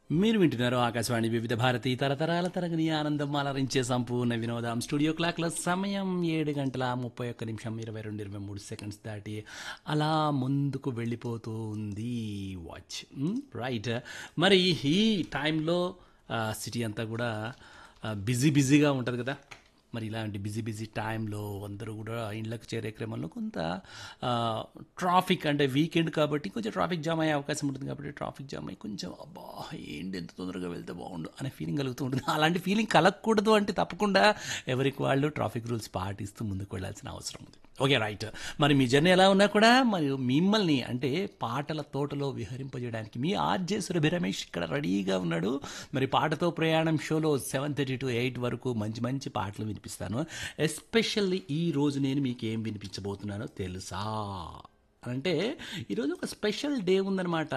మీరు వింటున్నారు ఆకాశవాణి వివిధ భారతి తరతరాల తరగని ఆనందం అలరించే సంపూర్ణ వినోదం స్టూడియో క్లాక్ల సమయం ఏడు గంటల ముప్పై ఒక్క నిమిషం ఇరవై రెండు ఇరవై మూడు సెకండ్స్ దాటి అలా ముందుకు వెళ్ళిపోతూ ఉంది వాచ్ రైట్ మరి ఈ టైంలో సిటీ అంతా కూడా బిజీ బిజీగా ఉంటుంది కదా మరి ఇలాంటి బిజీ బిజీ టైంలో అందరూ కూడా ఇండ్లకు చేరే క్రమంలో కొంత ఆ, ట్రాఫిక్ అంటే వీకెండ్ కాబట్టి కొంచెం ట్రాఫిక్ జామ్ అయ్యే అవకాశం ఉంటుంది కాబట్టి ట్రాఫిక్ జామ్ అయ్యి కొంచెం అబ్బా ఏంటి ఎంత తొందరగా వెళ్తే బాగుండు అనే ఫీలింగ్ కలుగుతూ ఉంటుంది అలాంటి ఫీలింగ్ కలగకూడదు అంటే తప్పకుండా ఎవరికి వాళ్ళు ట్రాఫిక్ రూల్స్ పాటిస్తూ ముందుకు వెళ్ళాల్సిన అవసరం ఉంది ఓకే రైట్ మరి మీ జర్నీ ఎలా ఉన్నా కూడా మరి మిమ్మల్ని అంటే పాటల తోటలో విహరింపజేయడానికి మీ ఆర్జే సురభి రమేష్ ఇక్కడ రెడీగా ఉన్నాడు మరి పాటతో ప్రయాణం షోలో సెవెన్ థర్టీ టు ఎయిట్ వరకు మంచి మంచి పాటలు వినిపిస్తాను ఎస్పెషల్లీ ఈ రోజు నేను మీకు ఏం వినిపించబోతున్నానో తెలుసా అంటే ఈరోజు ఒక స్పెషల్ డే ఉందన్నమాట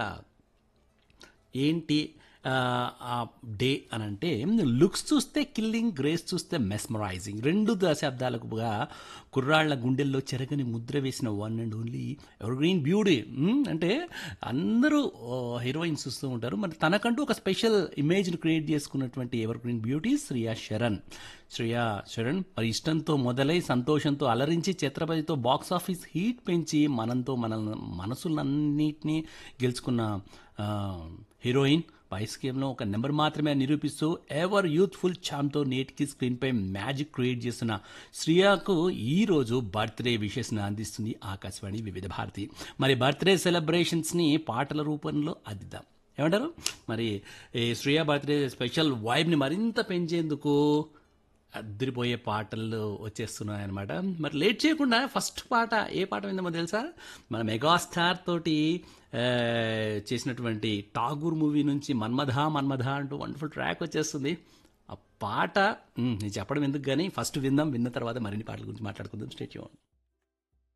ఏంటి ఆ, ఆ డే అని అంటే లుక్స్ చూస్తే కిల్లింగ్ గ్రేస్ చూస్తే మెస్మరైజింగ్ రెండు దశాబ్దాలకుగా కుర్రాళ్ల గుండెల్లో చెరగని ముద్ర వేసిన one and only ever green beauty um, అంటే అందరూ హీరోయిన్స్ చూస్తూ ఉంటారు మరి తనకంటూ ఒక స్పెషల్ ఇమేజ్ని క్రియేట్ చేసుకున్నటువంటి ever green beauty Shriya Saran Shriya Saran మరి ఇష్టంతో మొదలై సంతోషంతో అలరించి ఛత్రపతితో బాక్స్ ఆఫీస్ హీట్ పెంచి మనంతో మన మనసులన్నిటినీ గెలుచుకున్న ఆ, హీరోయిన్ వైస్ గేమ్లో ఒక నెంబర్ మాత్రమే నిరూపిస్తూ ఎవర్ యూత్ఫుల్ ఛామ్తో నేటికి స్క్రీన్పై మ్యాజిక్ క్రియేట్ చేస్తున్న శ్రియాకు ఈరోజు బర్త్డే విషెస్ని అందిస్తుంది ఆకాశవాణి వివిధ భారతి మరి బర్త్డే సెలబ్రేషన్స్ని పాటల రూపంలో అద్దిద్దాం ఏమంటారు మరి ఈ శ్రియా బర్త్డే స్పెషల్ వైబ్ని మరింత పెంచేందుకు అద్దరిపోయే పాటలు వచ్చేస్తున్నాయి అనమాట మరి లేట్ చేయకుండా ఫస్ట్ పాట ఏ పాట విందామో తెలుసా మన మెగాస్టార్ తోటి ఆ, చేసినటువంటి టాగూర్ మూవీ నుంచి మన్మధ మన్మధ అంటూ వండర్ఫుల్ ట్రాక్ వచ్చేస్తుంది ఆ పాట ఉమ్, నేను చెప్పడం ఎందుకు కానీ ఫస్ట్ విందాం విన్న తర్వాత మరిన్ని పాటల గురించి మాట్లాడుకుందాం స్టేట్